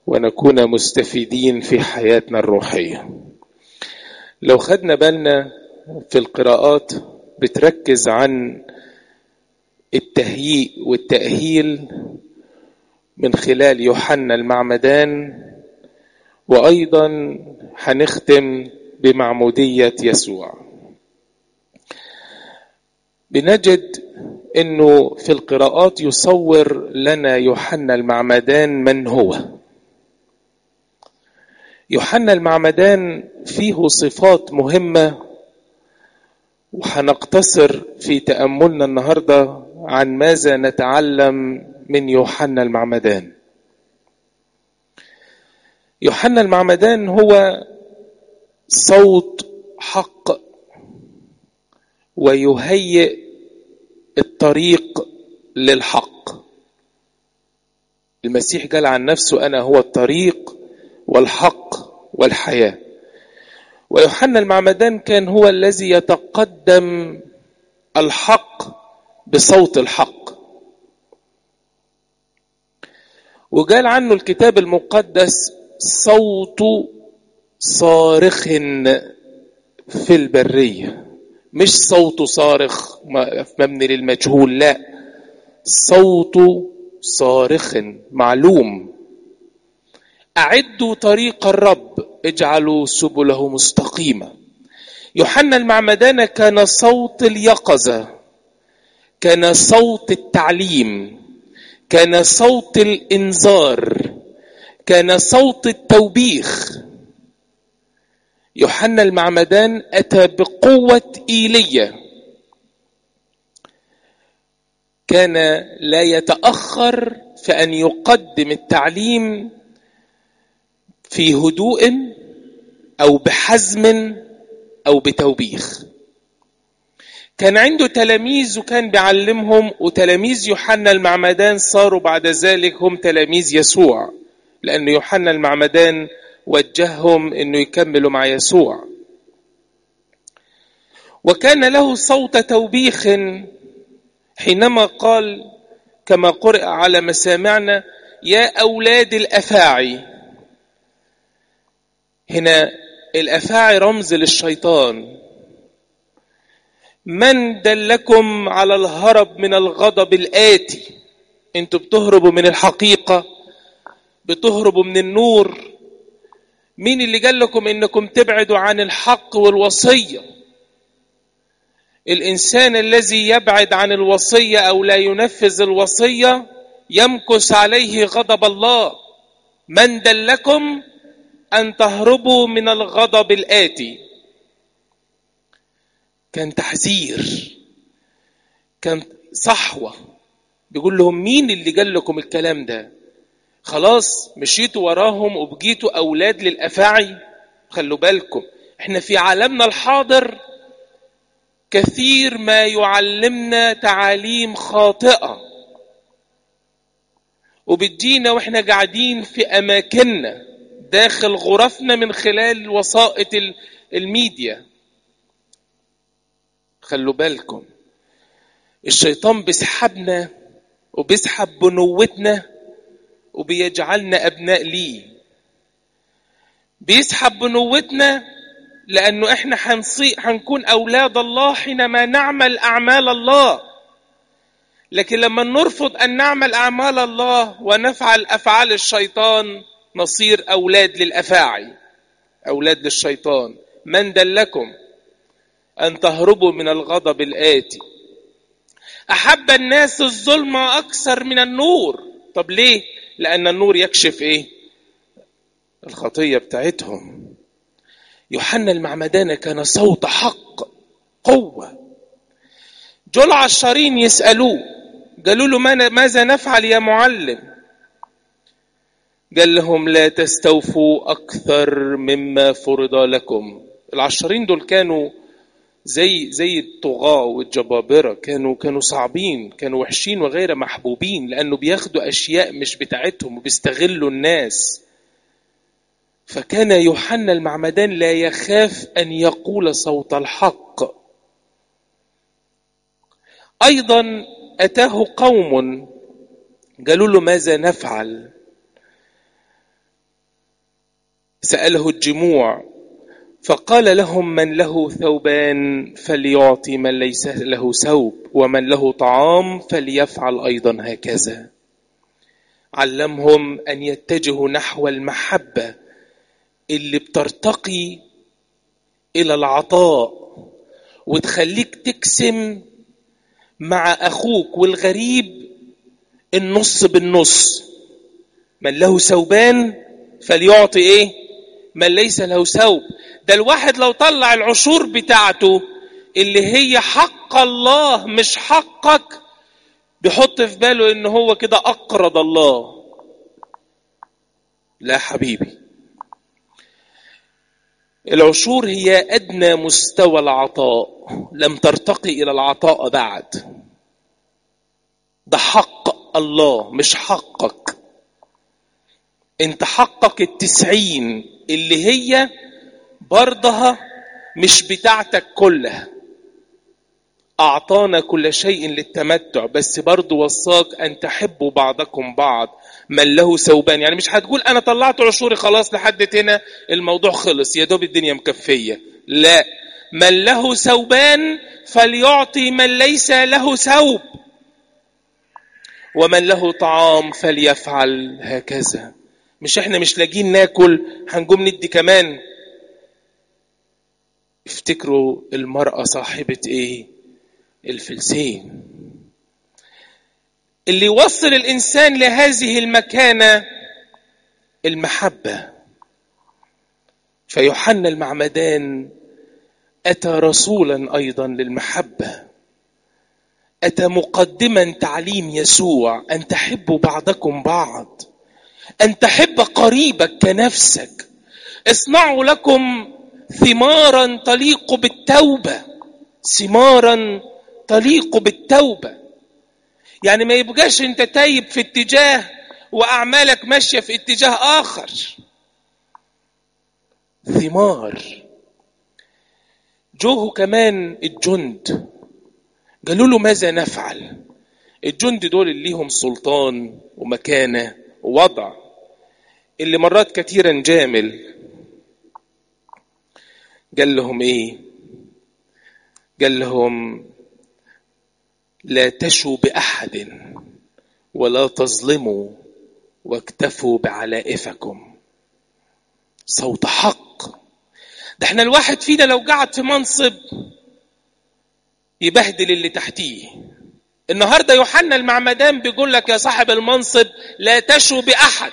ونكون مستفيدين في حياتنا الروحيه لو خدنا بالنا في القراءات بتركز عن التهيئ والتاهيل من خلال يوحنا المعمدان وايضا هنختم بمعموديه يسوع بنجد انه في القراءات يصور لنا يوحنا المعمدان من هو يوحنا المعمدان فيه صفات مهمه وهنقتصر في تاملنا النهارده عن ماذا نتعلم من يوحنا المعمدان يوحنا المعمدان هو صوت حق ويهيئ الطريق للحق المسيح قال عن نفسه انا هو الطريق والحق والحياه ويوحنا المعمدان كان هو الذي يتقدم الحق بصوت الحق وقال عنه الكتاب المقدس صوت صارخ في البريه مش صوت صارخ مبني للمجهول لا صوت صارخ معلوم أعدوا طريق الرب اجعلوا سبله مستقيمة يوحنا المعمدان كان صوت اليقظة كان صوت التعليم كان صوت الإنذار كان صوت التوبيخ يوحنا المعمدان أتى بقوة إيلية كان لا يتأخر في أن يقدم التعليم في هدوء أو بحزم أو بتوبيخ كان عنده تلاميذ وكان بيعلمهم وتلاميذ يوحنا المعمدان صاروا بعد ذلك هم تلاميذ يسوع لأن يوحنا المعمدان وجههم انه يكملوا مع يسوع وكان له صوت توبيخ حينما قال كما قرئ على مسامعنا يا اولاد الافاعي هنا الافاعي رمز للشيطان من دلكم على الهرب من الغضب الاتي انتوا بتهربوا من الحقيقه بتهربوا من النور مين اللي قال لكم انكم تبعدوا عن الحق والوصيه الانسان الذي يبعد عن الوصيه او لا ينفذ الوصيه يمكث عليه غضب الله من دلكم ان تهربوا من الغضب الاتي كان تحذير كان صحوه بيقول لهم مين اللي قال لكم الكلام ده خلاص مشيتوا وراهم وبقيتوا اولاد للافاعي خلوا بالكم احنا في عالمنا الحاضر كثير ما يعلمنا تعاليم خاطئه وبتجينا واحنا قاعدين في اماكننا داخل غرفنا من خلال وسائط الميديا خلوا بالكم الشيطان بيسحبنا وبيسحب بنوتنا وبيجعلنا ابناء ليه بيسحب بنوتنا لانه احنا حنصي حنكون اولاد الله حينما نعمل اعمال الله لكن لما نرفض ان نعمل اعمال الله ونفعل افعال الشيطان نصير اولاد للافاعي اولاد للشيطان من دلكم ان تهربوا من الغضب الاتي احب الناس الظلم اكثر من النور طب ليه لأن النور يكشف إيه؟ الخطية بتاعتهم يوحنا المعمدان كان صوت حق قوة جول عشرين يسألوه قالوا له ماذا نفعل يا معلم قال لهم لا تستوفوا أكثر مما فرض لكم العشرين دول كانوا زي زي الطغاة والجبابرة كانوا كانوا صعبين كانوا وحشين وغير محبوبين لأنه بياخدوا أشياء مش بتاعتهم وبيستغلوا الناس فكان يوحنا المعمدان لا يخاف أن يقول صوت الحق أيضا أتاه قوم قالوا له ماذا نفعل سأله الجموع فقال لهم من له ثوبان فليعطي من ليس له ثوب ومن له طعام فليفعل أيضا هكذا علمهم أن يتجهوا نحو المحبة اللي بترتقي إلى العطاء وتخليك تقسم مع أخوك والغريب النص بالنص من له ثوبان فليعطي إيه من ليس له ثوب ده الواحد لو طلع العشور بتاعته اللي هي حق الله مش حقك بيحط في باله ان هو كده اقرض الله لا حبيبي العشور هي ادنى مستوى العطاء لم ترتقي الى العطاء بعد ده حق الله مش حقك انت حقك التسعين اللي هي برضها مش بتاعتك كلها أعطانا كل شيء للتمتع بس برضه وصاك أن تحبوا بعضكم بعض من له ثوبان يعني مش هتقول أنا طلعت عشوري خلاص لحد هنا الموضوع خلص يا دوب الدنيا مكفية لا من له ثوبان فليعطي من ليس له ثوب ومن له طعام فليفعل هكذا مش احنا مش لاقيين ناكل هنقوم ندي كمان افتكروا المرأة صاحبة ايه الفلسين اللي يوصل الانسان لهذه المكانة المحبة فيوحنا المعمدان اتى رسولا ايضا للمحبة اتى مقدما تعليم يسوع ان تحبوا بعضكم بعض ان تحب قريبك كنفسك اصنعوا لكم ثمارا تليق بالتوبه ثمارا تليق بالتوبه يعني ما يبقاش انت تايب في اتجاه واعمالك ماشيه في اتجاه اخر ثمار جوه كمان الجند قالوا له ماذا نفعل الجند دول اللي ليهم سلطان ومكانه ووضع اللي مرات كثيرا جامل قال لهم ايه قال لهم لا تشوا باحد ولا تظلموا واكتفوا بعلائفكم صوت حق ده احنا الواحد فينا لو قعد في منصب يبهدل اللي تحتيه النهارده يوحنا المعمدان بيقول لك يا صاحب المنصب لا تشوا باحد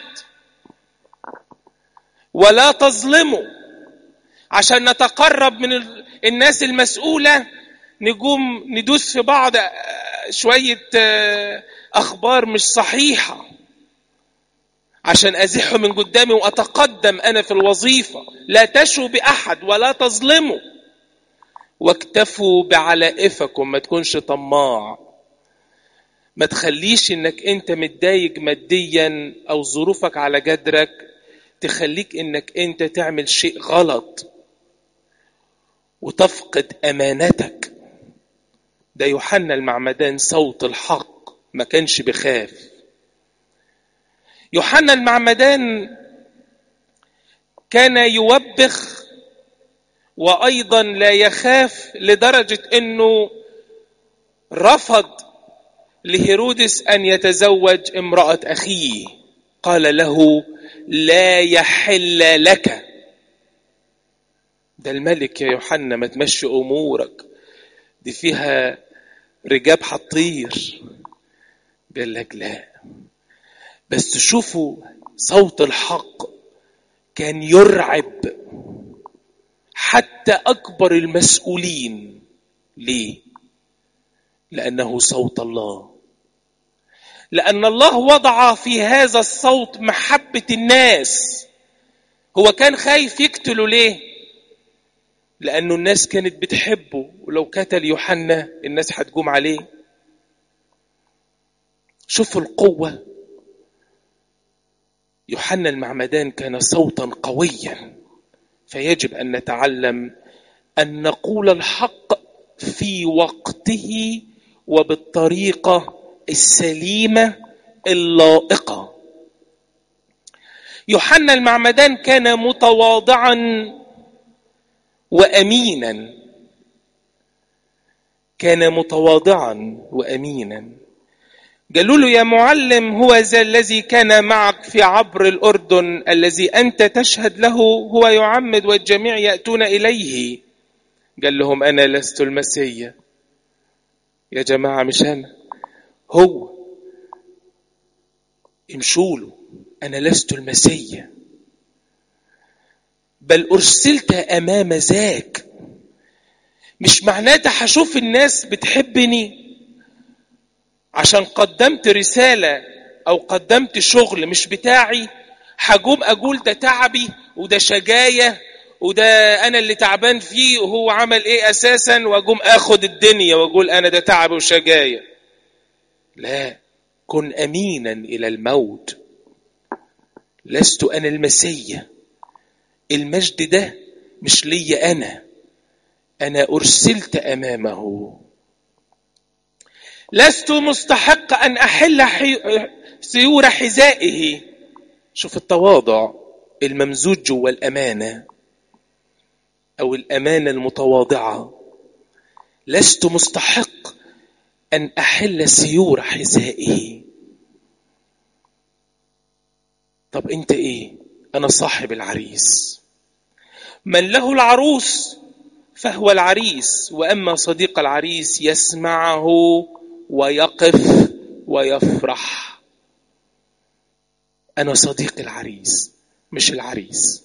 ولا تظلموا عشان نتقرب من الناس المسؤوله نقوم ندوس في بعض شويه اخبار مش صحيحه عشان ازحه من قدامي واتقدم انا في الوظيفه لا تشوا باحد ولا تظلموا واكتفوا بعلائفكم ما تكونش طماع ما تخليش انك انت متضايق ماديا او ظروفك على قدرك تخليك انك انت تعمل شيء غلط وتفقد امانتك ده يوحنا المعمدان صوت الحق ما كانش بخاف يوحنا المعمدان كان يوبخ وايضا لا يخاف لدرجه انه رفض لهيرودس ان يتزوج امراه اخيه قال له لا يحل لك ده الملك يا يوحنا ما تمشي امورك دي فيها رجاب حطير قال لك لا بس شوفوا صوت الحق كان يرعب حتى اكبر المسؤولين ليه لانه صوت الله لان الله وضع في هذا الصوت محبه الناس هو كان خايف يقتله ليه لانه الناس كانت بتحبه ولو قتل يوحنا الناس هتقوم عليه شوفوا القوه يوحنا المعمدان كان صوتا قويا فيجب ان نتعلم ان نقول الحق في وقته وبالطريقه السليمه اللائقه يوحنا المعمدان كان متواضعا وامينا كان متواضعا وامينا قالوا له يا معلم هو ذا الذي كان معك في عبر الاردن الذي انت تشهد له هو يعمد والجميع ياتون اليه قال لهم انا لست المسيا يا جماعه مش انا هو امشوا له انا لست المسيا بل ارسلت امام ذاك مش معناتها هشوف الناس بتحبني عشان قدمت رسالة أو قدمت شغل مش بتاعي هجوم أقول ده تعبي وده شجاية وده أنا اللي تعبان فيه وهو عمل إيه أساسا وأقوم أخد الدنيا وأقول أنا ده تعب وشجاية لا كن أمينا إلى الموت لست أنا المسيا المجد ده مش لي أنا أنا أرسلت أمامه لست مستحق أن أحل حي... سيور حذائه شوف التواضع الممزوج جوا الأمانة أو الأمانة المتواضعة لست مستحق أن أحل سيور حذائه طب أنت إيه؟ أنا صاحب العريس من له العروس فهو العريس واما صديق العريس يسمعه ويقف ويفرح انا صديق العريس مش العريس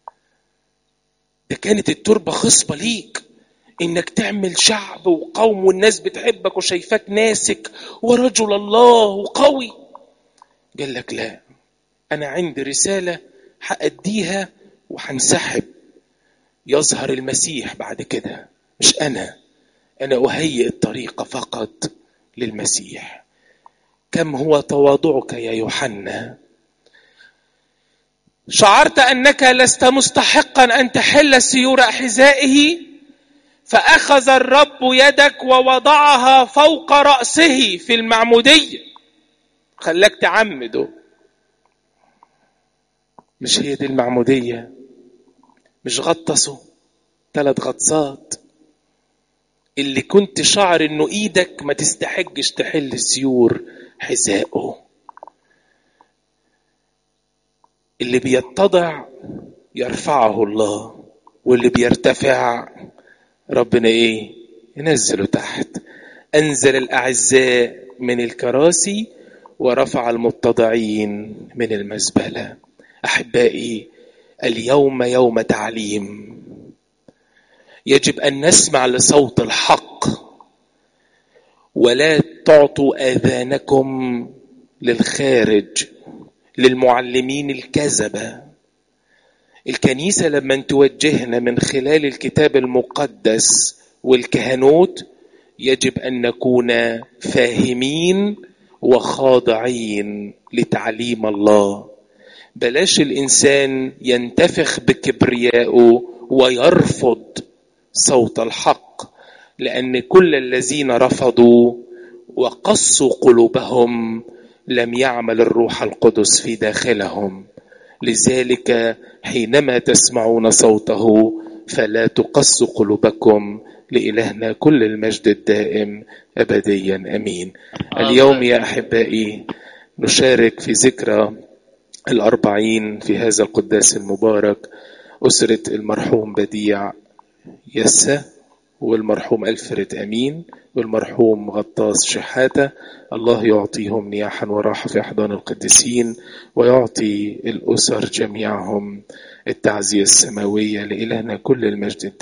ده كانت التربه خصبه ليك انك تعمل شعب وقوم والناس بتحبك وشايفاك ناسك ورجل الله وقوي قال لك لا انا عندي رساله هاديها وهنسحب يظهر المسيح بعد كده مش انا انا اهيئ الطريق فقط للمسيح كم هو تواضعك يا يوحنا شعرت انك لست مستحقا ان تحل سيور حذائه فاخذ الرب يدك ووضعها فوق راسه في المعموديه خلاك تعمده مش هي دي المعموديه مش غطسوا ثلاث غطسات اللي كنت شعر انه ايدك ما تستحقش تحل سيور حذائه اللي بيتضع يرفعه الله واللي بيرتفع ربنا ايه ينزله تحت انزل الاعزاء من الكراسي ورفع المتضعين من المزبله احبائي اليوم يوم تعليم يجب ان نسمع لصوت الحق ولا تعطوا اذانكم للخارج للمعلمين الكذبه الكنيسه لما توجهنا من خلال الكتاب المقدس والكهنوت يجب ان نكون فاهمين وخاضعين لتعليم الله بلاش الانسان ينتفخ بكبريائه ويرفض صوت الحق لان كل الذين رفضوا وقصوا قلوبهم لم يعمل الروح القدس في داخلهم لذلك حينما تسمعون صوته فلا تقصوا قلوبكم لإلهنا كل المجد الدائم أبديا أمين اليوم يا أحبائي نشارك في ذكرى الأربعين في هذا القداس المبارك أسرة المرحوم بديع يسة والمرحوم ألفرد أمين والمرحوم غطاس شحاتة الله يعطيهم نياحا وراحة في أحضان القديسين ويعطي الأسر جميعهم التعزية السماوية لإلهنا كل المجد